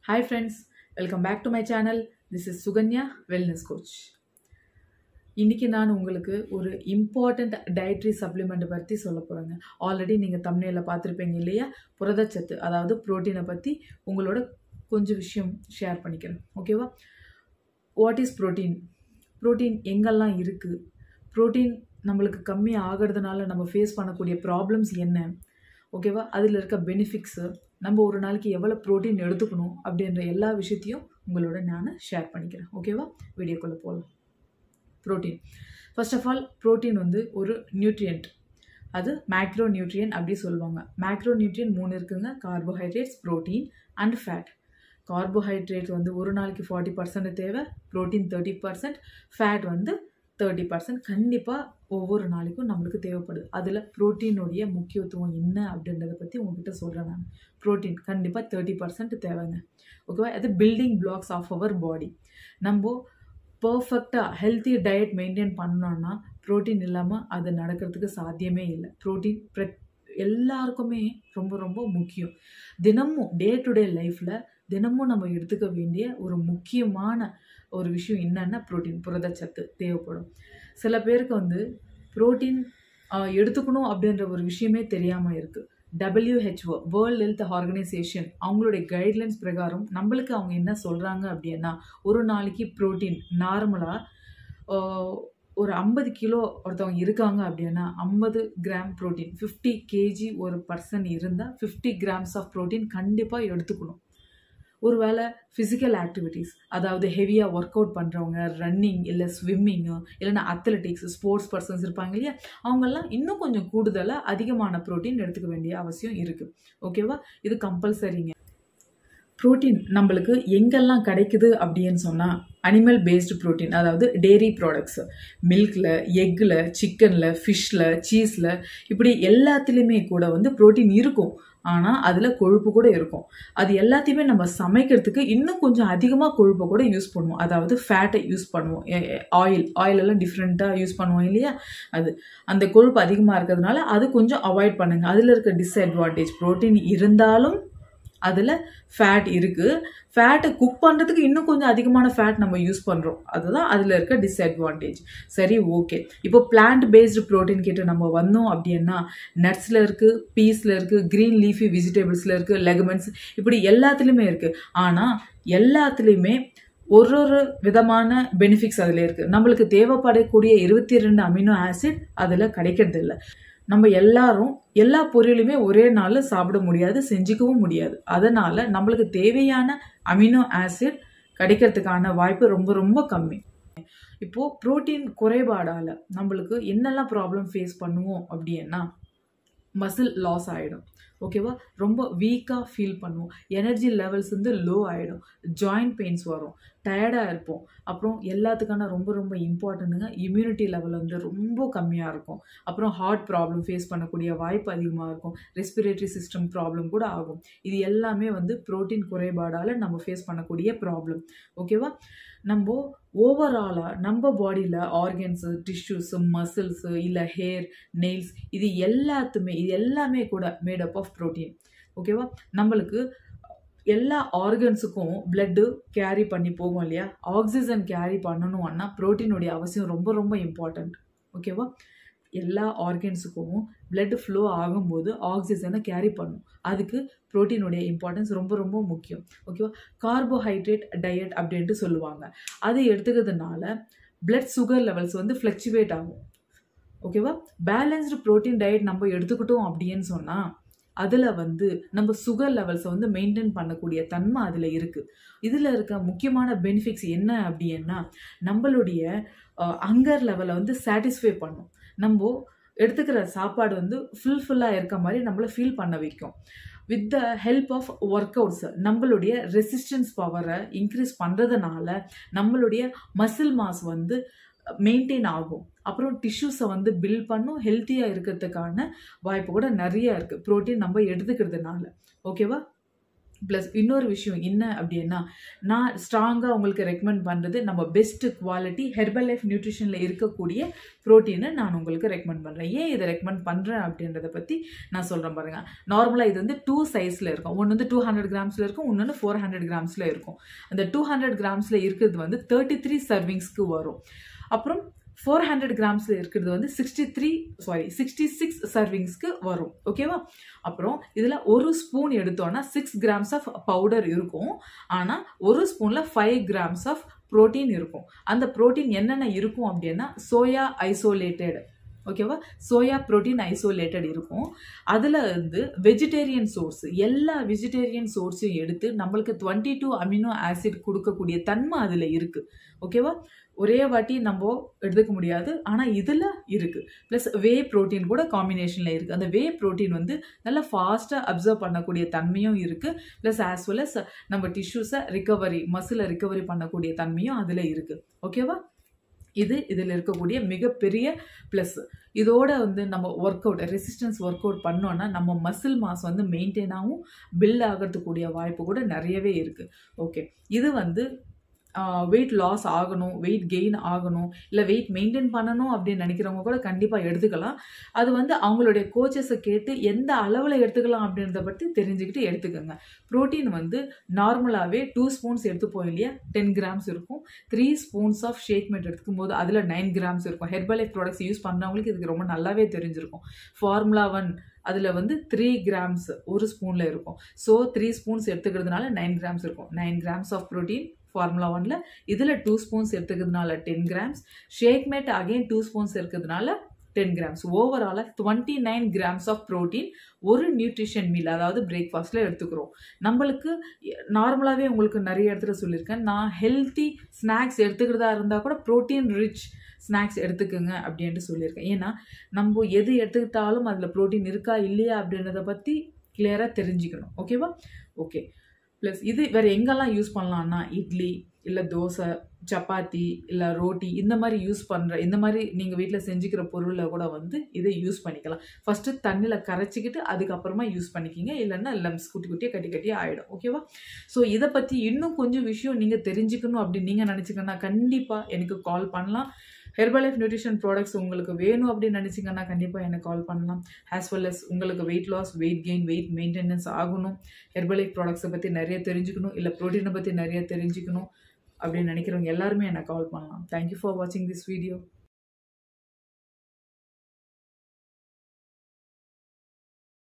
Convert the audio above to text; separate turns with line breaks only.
Hi friends, welcome back to my channel. This is Suganya Wellness Coach. இன்னைக்கு நான் உங்களுக்கு ஒரு இம்பார்ட்டண்ட் டயட்ரி சப்ளிமெண்ட் பற்றி சொல்ல போகிறேங்க ஆல்ரெடி நீங்கள் தமிழில் பார்த்துருப்பீங்க இல்லையா புரதச்சத்து அதாவது புரோட்டீனை பற்றி உங்களோட கொஞ்சம் விஷயம் ஷேர் பண்ணிக்கிறேன் ஓகேவா வாட் இஸ் புரோட்டீன் புரோட்டீன் எங்கெல்லாம் இருக்குது புரோட்டீன் நம்மளுக்கு கம்மி ஆகிறதுனால நம்ம ஃபேஸ் பண்ணக்கூடிய ப்ராப்ளம்ஸ் என்ன ஓகேவா அதில் இருக்க பெனிஃபிட்ஸு நம்ம ஒரு நாளைக்கு எவ்வளோ ப்ரோட்டீன் எடுத்துக்கணும் அப்படின்ற எல்லா விஷயத்தையும் உங்களோட நான் ஷேர் பண்ணிக்கிறேன் ஓகேவா வீடியோக்குள்ளே போகலாம் protein first of all protein வந்து ஒரு நியூட்ரியன்ட் அது மேக்ரோ நியூட்ரியன் அப்படி சொல்லுவாங்க மேக்ரோ நியூட்ரியன் மூணு இருக்குங்க carbohydrates protein and fat carbohydrate வந்து ஒரு நாளைக்கு ஃபார்ட்டி பர்சன்ட் தேவை ப்ரோட்டீன் தேர்ட்டி பர்சன்ட் ஃபேட் வந்து தேர்ட்டி பர்சன்ட் கண்டிப்பாக ஒவ்வொரு நாளைக்கும் நம்மளுக்கு தேவைப்படுது அதில் ப்ரோட்டீனுடைய முக்கியத்துவம் என்ன அப்படின்றத பற்றி உங்ககிட்ட சொல்கிறேன் நான் ப்ரோட்டீன் கண்டிப்பாக தேர்ட்டி பர்சன்ட் தேவைங்க ஓகேவா அது building blocks of our body நம்ம பர்ஃபெக்டாக ஹெல்த்தி டயட் மெயின்டைன் பண்ணோன்னா ப்ரோட்டீன் இல்லாமல் அது நடக்கிறதுக்கு சாத்தியமே இல்லை ப்ரோட்டீன் ப்ர எல்லாருக்குமே ரொம்ப ரொம்ப முக்கியம் தினமும் டே டு டே லைஃப்பில் தினமும் நம்ம எடுத்துக்க வேண்டிய ஒரு முக்கியமான ஒரு விஷயம் என்னன்னா ப்ரோட்டீன் புரதச்சத்து தேவைப்படும் சில பேருக்கு வந்து ப்ரோட்டீன் எடுத்துக்கணும் அப்படின்ற ஒரு விஷயமே தெரியாமல் இருக்குது டபிள்யூஹெச்ஓ வேர்ல்ட் ஹெல்த் ஆர்கனைசேஷன் அவங்களுடைய கைட்லைன்ஸ் பிரகாரம் நம்மளுக்கு அவங்க என்ன சொல்கிறாங்க அப்படின்னா ஒரு நாளைக்கு ப்ரோட்டீன் நார்மலாக ஒரு ஐம்பது கிலோ ஒருத்தவங்க இருக்காங்க அப்படின்னா ஐம்பது கிராம் ப்ரோட்டீன் ஃபிஃப்டி கேஜி ஒரு பர்சன் இருந்தால் ஃபிஃப்டி கிராம்ஸ் ஆஃப் ப்ரோட்டீன் கண்டிப்பாக எடுத்துக்கணும் ஒருவேளை ஃபிசிக்கல் ஆக்டிவிட்டீஸ் அதாவது ஹெவியாக ஒர்க் அவுட் பண்ணுறவங்க ரன்னிங் இல்லை ஸ்விம்மிங்கு இல்லைன்னா அத்லெட்டிக்ஸ் ஸ்போர்ட்ஸ் பர்சன்ஸ் இருப்பாங்க இல்லையா அவங்கெல்லாம் இன்னும் கொஞ்சம் கூடுதலாக அதிகமான ப்ரோட்டீன் எடுத்துக்க வேண்டிய அவசியம் இருக்குது ஓகேவா இது கம்பல்சரிங்க ப்ரோட்டீன் நம்மளுக்கு எங்கெல்லாம் கிடைக்குது அப்படின்னு சொன்னால் அனிமல் பேஸ்டு ப்ரோட்டீன் அதாவது டெய்ரி ப்ராடக்ட்ஸு மில்கில் எக்கில் சிக்கனில் ஃபிஷ்ஷில் சீஸில் இப்படி எல்லாத்துலேயுமே கூட வந்து ப்ரோட்டீன் இருக்கும் ஆனால் அதில் கொழுப்பு கூட இருக்கும் அது எல்லாத்தையுமே நம்ம சமைக்கிறதுக்கு இன்னும் கொஞ்சம் அதிகமாக கொழுப்பை கூட யூஸ் பண்ணுவோம் அதாவது ஃபேட்டை யூஸ் பண்ணுவோம் ஆயில் ஆயிலெல்லாம் டிஃப்ரெண்ட்டாக யூஸ் பண்ணுவோம் இல்லையா அது அந்த கொழுப்பு அதிகமாக இருக்கிறதுனால அது கொஞ்சம் அவாய்ட் பண்ணுங்கள் அதில் இருக்க டிஸ்அட்வான்டேஜ் ப்ரோட்டீன் இருந்தாலும் அதில் ஃபேட் இருக்குது ஃபேட்டை குக் பண்ணுறதுக்கு இன்னும் கொஞ்சம் அதிகமான ஃபேட் நம்ம யூஸ் பண்ணுறோம் அதுதான் அதில் இருக்க டிஸ்அட்வான்டேஜ் சரி ஓகே இப்போ பிளான்ட் பேஸ்டு ப்ரோட்டீன் கிட்ட நம்ம வந்தோம் அப்படின்னா நட்ஸில் இருக்குது பீஸில் இருக்குது க்ரீன் லீஃபி வெஜிடபிள்ஸில் இருக்குது லெகமெண்ட்ஸ் இப்படி எல்லாத்துலேயுமே இருக்குது ஆனால் எல்லாத்துலேயுமே ஒரு ஒரு விதமான பெனிஃபிட்ஸ் அதில் இருக்குது நம்மளுக்கு தேவைப்படக்கூடிய இருபத்தி ரெண்டு அமினோ ஆசிட் அதில் கிடைக்கிறது இல்லை நம்ம எல்லாரும் எல்லா பொருளையுமே ஒரே நாளில் சாப்பிட முடியாது செஞ்சுக்கவும் முடியாது அதனால் நம்மளுக்கு தேவையான அமினோ ஆசிட் கிடைக்கிறதுக்கான வாய்ப்பு ரொம்ப ரொம்ப கம்மி இப்போது ப்ரோட்டீன் குறைபாடால் நம்மளுக்கு என்னெல்லாம் ப்ராப்ளம் ஃபேஸ் பண்ணுவோம் அப்படின்னா மசில் லாஸ் ஆகிடும் ஓகேவா ரொம்ப வீக்காக ஃபீல் பண்ணுவோம் எனர்ஜி லெவல்ஸ் வந்து லோ ஆகிடும் ஜாயிண்ட் பெயின்ஸ் வரும் டயர்டாக இருப்போம் அப்புறம் எல்லாத்துக்கான ரொம்ப ரொம்ப இம்பார்ட்டண்ட்டுங்க இம்யூனிட்டி லெவல் வந்து ரொம்ப கம்மியாக இருக்கும் அப்புறம் ஹார்ட் ப்ராப்ளம் ஃபேஸ் பண்ணக்கூடிய வாய்ப்பு அதிகமாக இருக்கும் ரெஸ்பிரேட்டரி சிஸ்டம் ப்ராப்ளம் கூட ஆகும் இது எல்லாமே வந்து ப்ரோட்டீன் குறைபாடால் நம்ம ஃபேஸ் பண்ணக்கூடிய ப்ராப்ளம் ஓகேவா நம்ம ஓவராலாக நம்ம பாடியில் ஆர்கன்ஸு டிஷ்யூஸு மசில்ஸு இல்லை ஹேர் நெயில்ஸ் இது எல்லாத்துமே இது எல்லாமே கூட மேடப் ஆஃப் ப்ரோட்டீன் ஓகேவா நம்மளுக்கு எல்லா ஆர்கன்ஸுக்கும் பிளட்டு கேரி பண்ணி போகும் இல்லையா ஆக்சிஜன் கேரி பண்ணணும்னா ப்ரோட்டீனுடைய அவசியம் ரொம்ப ரொம்ப இம்பார்ட்டண்ட் ஓகேவா எல்லா ஆர்கன்ஸுக்கும் பிளட் ஃப்ளோ ஆகும்போது ஆக்சிஜனை கேரி பண்ணும் அதுக்கு ப்ரோட்டீனுடைய இம்பார்ட்டன்ஸ் ரொம்ப ரொம்ப முக்கியம் ஓகேவா கார்போஹைட்ரேட் டயட் அப்படின்ட்டு சொல்லுவாங்க அது எடுத்துக்கிறதுனால பிளட் சுகர் லெவல்ஸ் வந்து ஃப்ளக்சுவேட் ஆகும் ஓகேவா பேலன்ஸ்டு ப்ரோட்டீன் டயட் நம்ம எடுத்துக்கிட்டோம் அப்படின்னு சொன்னால் அதில் வந்து நம்ம சுகர் லெவல்ஸை வந்து மெயின்டைன் பண்ணக்கூடிய தன்மை அதில் இருக்குது இதில் இருக்க முக்கியமான பெனிஃபிட்ஸ் என்ன அப்படின்னா நம்மளுடைய அங்கர் லெவலை வந்து சாட்டிஸ்ஃபை பண்ணும் நம்ம எடுத்துக்கிற சாப்பாடு வந்து ஃபுல்ஃபுல்லாக இருக்க மாதிரி நம்மளை ஃபீல் பண்ண வைக்கும் with the help of workouts நம்மளுடைய ரெசிஸ்டன்ஸ் பவரை இன்க்ரீஸ் பண்ணுறதுனால நம்மளுடைய மசில் மாஸ் வந்து மெயின்டைன் ஆகும் அப்புறம் டிஷ்யூஸை வந்து பில்ட் பண்ணும் ஹெல்த்தியாக இருக்கிறதுக்கான வாய்ப்பு கூட நிறைய இருக்குது ப்ரோட்டீன் நம்ம எடுத்துக்கிறதுனால ஓகேவா ப்ளஸ் இன்னொரு விஷயம் என்ன அப்படின்னா நான் ஸ்ட்ராங்காக உங்களுக்கு ரெக்கமெண்ட் பண்ணுறது நம்ம பெஸ்ட்டு குவாலிட்டி ஹெர்பல் லைஃப் நியூட்ரிஷனில் இருக்கக்கூடிய ப்ரோட்டீனை நான் உங்களுக்கு ரெக்கமெண்ட் பண்ணுறேன் ஏன் இதை ரெக்கமெண்ட் பண்ணுறேன் அப்படின்றத பற்றி நான் சொல்கிறேன் பாருங்கள் நார்மலாக இது வந்து டூ சைஸில் இருக்கும் ஒன்று வந்து டூ ஹண்ட்ரட் கிராம்ஸில் இருக்கும் இன்னொன்று ஃபோர் ஹண்ட்ரட் கிராம்ஸில் இருக்கும் அந்த டூ ஹண்ட்ரட் கிராம்ஸில் இருக்கிறது வந்து தேர்ட்டி த்ரீ சர்விங்ஸ்க்கு வரும் அப்புறம் ஃபோர் ஹண்ட்ரட் கிராம்ஸில் இருக்கிறது வந்து sixty three sorry sixty six சர்விங்ஸ்க்கு வரும் ஓகேவா அப்புறம் இதில் ஒரு ஸ்பூன் எடுத்தோன்னா சிக்ஸ் கிராம்ஸ் ஆஃப் பவுடர் இருக்கும் ஆனால் ஒரு ஸ்பூனில் ஃபைவ் கிராம்ஸ் ஆஃப் ப்ரோட்டீன் இருக்கும் அந்த ப்ரோட்டீன் என்னென்ன இருக்கும் அப்படின்னா சோயா ஐசோலேட்டட் ஓகேவா சோயா ப்ரோட்டீன் ஐசோலேட்டட் இருக்கும் அதில் வந்து வெஜிடேரியன் சோர்ஸ் எல்லா வெஜிடேரியன் சோர்ஸையும் எடுத்து நம்மளுக்கு டுவெண்ட்டி டூ அமினோ ஆசிட் கொடுக்கக்கூடிய தன்மை அதில் இருக்குது ஓகேவா ஒரே வாட்டி நம்ம எடுத்துக்க முடியாது ஆனால் இதில் இருக்குது ப்ளஸ் வே ப்ரோட்டீன் கூட காம்பினேஷனில் இருக்குது அந்த வே ப்ரோட்டீன் வந்து நல்லா ஃபாஸ்ட்டாக அப்சர்வ் பண்ணக்கூடிய தன்மையும் இருக்குது ப்ளஸ் ஆஸ் வெல் அஸ் நம்ம டிஷ்யூஸை ரிகவரி மசிலை ரிகவரி பண்ணக்கூடிய தன்மையும் அதில் இருக்குது ஓகேவா இது இதில் இருக்கக்கூடிய மிகப்பெரிய ப்ளஸ் இதோட வந்து நம்ம workout resistance work out பண்ணோன்னா நம்ம மசில் மாஸ் வந்து மெயின்டைன் ஆகும் பில்ட் ஆகிறதுக்கூடிய வாய்ப்பு கூட நிறையவே இருக்குது ஓகே இது வந்து வெயிட் லாஸ் ஆகணும் வெயிட் கெயின் ஆகணும் இல்லை வெயிட் மெயின்டைன் பண்ணணும் அப்படின்னு நினைக்கிறவங்க கூட கண்டிப்பாக எடுத்துக்கலாம் அது வந்து அவங்களுடைய கோச்சஸை கேட்டு எந்த அளவில் எடுத்துக்கலாம் அப்படின்றத பற்றி தெரிஞ்சுக்கிட்டு எடுத்துக்கோங்க ப்ரோட்டீன் வந்து நார்மலாகவே டூ ஸ்பூன்ஸ் எடுத்துப்போம் இல்லையா டென் கிராம்ஸ் இருக்கும் three spoons of Shake Mate எடுத்துக்கும் போது அதில் நைன் கிராம்ஸ் இருக்கும் ஹெர்பல் லைஃப் ப்ராடக்ட்ஸ் யூஸ் பண்ணுறவங்களுக்கு இதுக்கு ரொம்ப நல்லாவே தெரிஞ்சிருக்கும் ஃபார்முலா ஒன் அதில் வந்து த்ரீ கிராம்ஸ் ஒரு ஸ்பூனில் இருக்கும் ஸோ த்ரீ ஸ்பூன்ஸ் எடுத்துக்கிறதுனால நைன் கிராம்ஸ் இருக்கும் nine grams of protein formula ஒனில் இதில் டூ ஸ்பூன்ஸ் எடுத்துக்கிறதுனால ten grams Shake Mate again two spoons இருக்கிறதுனால டென் கிராம்ஸ் ஓவராலாக twenty nine grams of protein ஒரு நியூட்ரிஷன் மீல் அதாவது பிரேக்ஃபாஸ்ட்டில் எடுத்துக்கிறோம் நம்மளுக்கு நார்மலாகவே உங்களுக்கு நிறைய இடத்துல சொல்லியிருக்கேன் நான் ஹெல்த்தி ஸ்நாக்ஸ் எடுத்துக்கிறதா இருந்தால் கூட ப்ரோட்டீன் ரிச் ஸ்நாக்ஸ் எடுத்துக்கோங்க அப்படின்ட்டு சொல்லியிருக்கேன் ஏன்னா நம்ம எது எடுத்துக்கிட்டாலும் அதில் ப்ரோட்டீன் இருக்கா இல்லையா அப்படின்றத பற்றி கிளியராக தெரிஞ்சுக்கணும் ஓகேவா ஓகே ப்ளஸ் இது வேறு எங்கெல்லாம் யூஸ் பண்ணலான்னா இட்லி இல்லை தோசை சப்பாத்தி இல்லை ரோட்டி இந்த மாதிரி யூஸ் பண்ணுற இந்த மாதிரி நீங்கள் வீட்டில் செஞ்சுக்கிற பொருளில் கூட வந்து இதை யூஸ் பண்ணிக்கலாம் ஃபஸ்ட்டு தண்ணியில் கரைச்சிக்கிட்டு அதுக்கப்புறமா யூஸ் பண்ணிக்கிங்க இல்லைன்னா லம்ஸ் குட்டி குட்டியாக கட்டி கட்டியாக ஆகிடும் ஓகேவா ஸோ இதை பற்றி இன்னும் கொஞ்சம் விஷயம் நீங்கள் தெரிஞ்சுக்கணும் அப்படின்னு நீங்கள் நினச்சிங்கன்னா கண்டிப்பாக எனக்கு கால் பண்ணலாம் ஹெர்பல் லைஃப் நியூட்ரிஷன் ப்ராடக்ட்ஸ் உங்களுக்கு வேணும் அப்படின்னு நினச்சிங்கன்னா கண்டிப்பாக எனக்கு கால் பண்ணலாம் ஆஸ் வெல் அஸ் உங்களுக்கு weight loss weight gain weight maintenance ஆகணும் ஹெர்பல் லைஃப் ப்ராடக்ட்ஸை பற்றி நிறைய தெரிஞ்சுக்கணும் இல்லை ப்ரோட்டீனை பற்றி நிறைய தெரிஞ்சுக்கணும் அப்படின்னு நினைக்கிறவங்க எல்லாருமே எனக்கு கால் பண்ணலாம் தேங்க்யூ ஃபார் வாட்சிங் திஸ் வீடியோ